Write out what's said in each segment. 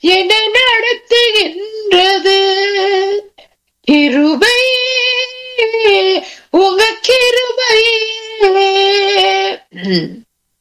என்னை நடத்துகின்றது கிருபையே உங்க கிருபையே ம்.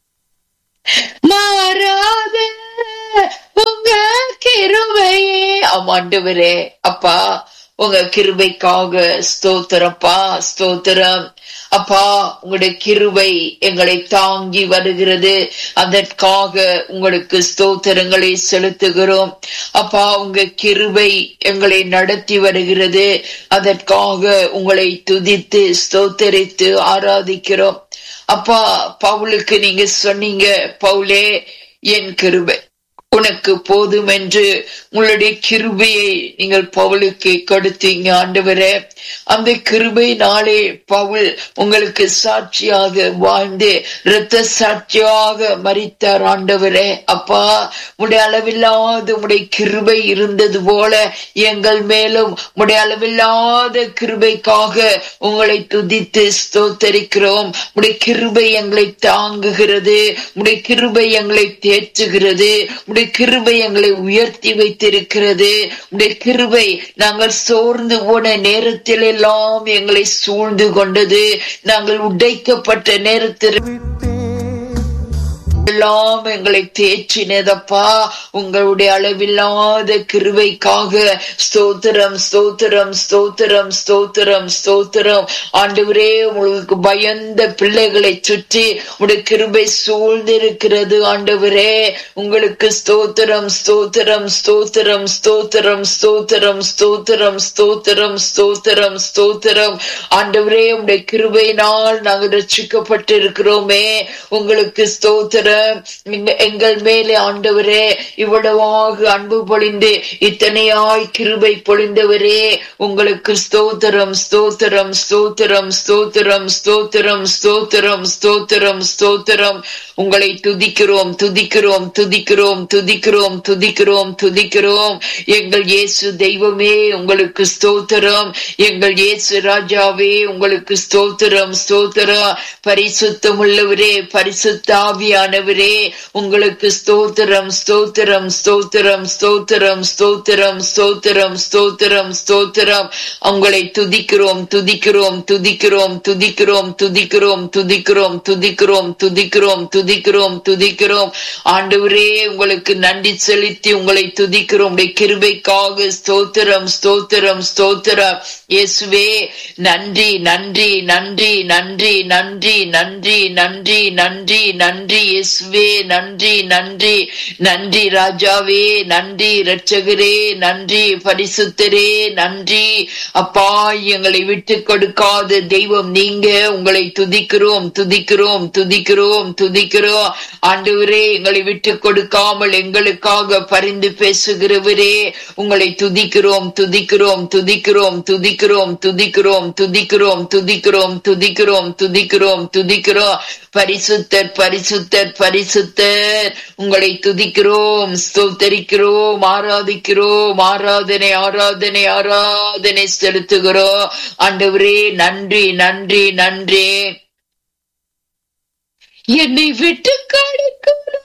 மாறாத உங்க கிருபையே ஆமாண்டவரே அப்பா உங்க கிருபைக்காக ஸ்தோத்திரப்பா ஸ்தோத்திரம் அப்பா உங்களுடைய கிருபை எங்களை தாங்கி வருகிறது அதற்காக உங்களுக்கு ஸ்தோத்திரங்களை செலுத்துகிறோம் அப்பா உங்க கிருபை எங்களை நடத்தி வருகிறது அதற்காக உங்களை துதித்து ஸ்தோத்தரித்து ஆராதிக்கிறோம் அப்பா பவுலுக்கு நீங்க சொன்னீங்க பவுலே என் கிருபை உனக்கு போதும் என்று உங்களுடைய கிருபையை நீங்கள் பவுலுக்கு கொடுத்தீங்க ஆண்டவரே அந்த கிருபை நாளே பவுல் உங்களுக்கு சாட்சியாக வாழ்ந்து இரத்த சாட்சியாக மறித்தார் ஆண்டவரே அப்பா உடைய அளவில்லாத உடைய கிருபை இருந்தது போல எங்கள் மேலும் உடைய அளவில்லாத கிருபைக்காக உங்களை துதித்து ஸ்தோத்தரிக்கிறோம் உடைய கிருபை எங்களை தாங்குகிறது உடைய கிருபை எங்களை தேற்றுகிறது உடைய கிருபை எங்களை உயர்த்தி வைத்திருக்கிறது உடைய கிருபை நாங்கள் சோர்ந்து போன நேரத்தில் எல்லாம் எங்களை சூழ்ந்து கொண்டது நாங்கள் உடைக்கப்பட்ட நேரத்தில் எல்லாம் எங்களை தேற்றினதப்பா உங்களுடைய அளவில்லாத கிருபைக்காக ஸ்தோத்திரம் ஸ்தோத்திரம் ஸ்தோத்திரம் ஸ்தோத்திரம் ஸ்தோத்திரம் ஆண்டவரே உங்களுக்கு பயந்த பிள்ளைகளை சுற்றி உடைய கிருபை சூழ்ந்திருக்கிறது ஆண்டவரே உங்களுக்கு ஸ்தோத்திரம் ஸ்தோத்திரம் ஸ்தோத்திரம் ஸ்தோத்திரம் ஸ்தோத்திரம் ஸ்தோத்திரம் ஸ்தோத்திரம் ஸ்தோத்திரம் ஸ்தோத்திரம் ஆண்டவரே உடைய கிருபையினால் நாங்கள் ரட்சிக்கப்பட்டு இருக்கிறோமே உங்களுக்கு ஸ்தோத்திரம் எங்க- எங்கள் மேலே ஆண்டவரே இவ்வளவாக அன்பு பொழிந்து இத்தனையாய் கிருபை பொழிந்தவரே உங்களுக்கு ஸ்தோத்திரம் ஸ்தோத்திரம் ஸ்தோத்திரம் ஸ்தோத்திரம் ஸ்தோத்திரம் ஸ்தோத்திரம் ஸ்தோத்திரம் ஸ்தோத்திரம் உங்களை துதிக்கிறோம் துதிக்கிறோம் துதிக்கிறோம் துதிக்கிறோம் துதிக்கிறோம் துதிக்கிறோம் எங்கள் இயேசு தெய்வமே உங்களுக்கு ஸ்தோத்திரம் எங்கள் இயேசு ராஜாவே உங்களுக்கு ஸ்தோத்திரம் ஸ்தோத்திரம் பரிசுத்தம் உள்ளவரே பரிசுத்தாவியானவரே உங்களுக்கு ஸ்தோத்திரம் ஸ்தோத்திரம் ஸ்தோத்திரம் ஸ்தோத்திரம் ஸ்தோத்திரம் ஸ்தோத்திரம் ஸ்தோத்திரம் ஸ்தோத்திரம் உங்களை துதிக்கிறோம் துதிக்கிறோம் துதிக்கிறோம் துதிக்கிறோம் துதிக்கிறோம் துதிக்கிறோம் துதிக்கிறோம் துதிக்கிறோம் துதிக்கிறோம் துதிக்கிறோம் ஆண்டவரே உங்களுக்கு நன்றி செலுத்தி உங்களை துதிக்கிறோம் உடைய கிருபைக்காக ஸ்தோத்திரம் ஸ்தோத்திரம் ஸ்தோத்திரம் இயேசுவே நன்றி நன்றி நன்றி நன்றி நன்றி நன்றி நன்றி நன்றி நன்றி இயேசுவே நன்றி நன்றி நன்றி ராஜாவே நன்றி இரட்சகரே நன்றி பரிசுத்தரே நன்றி அப்பா எங்களை விட்டு கொடுக்காத தெய்வம் நீங்க உங்களை துதிக்கிறோம் துதிக்கிறோம் துதிக்கிறோம் துதிக்கிறோம் ஆண்டவரே எங்களை விட்டு கொடுக்காமல் எங்களுக்காக பரிந்து பேசுகிறவரே உங்களை துதிக்கிறோம் துதிக்கிறோம் துதிக்கிறோம் துதிக்கிறோம் துதிக்கிறோம் துதிக்கிறோம் துதிக்கிறோம் துதிக்கிறோம் துதிக்கிறோம் துதிக்கிறோம் பரிசுத்தர் பரிசுத்தர் பரிசுத்தர் உங்களை துதிக்கிறோம் ஸ்தோத்தரிக்கிறோம் ஆராதிக்கிறோம் ஆராதனை ஆராதனை ஆராதனை செலுத்துகிறோம் ஆண்டவரே நன்றி நன்றி நன்றி என்னை விட்டு கொடுக்கிற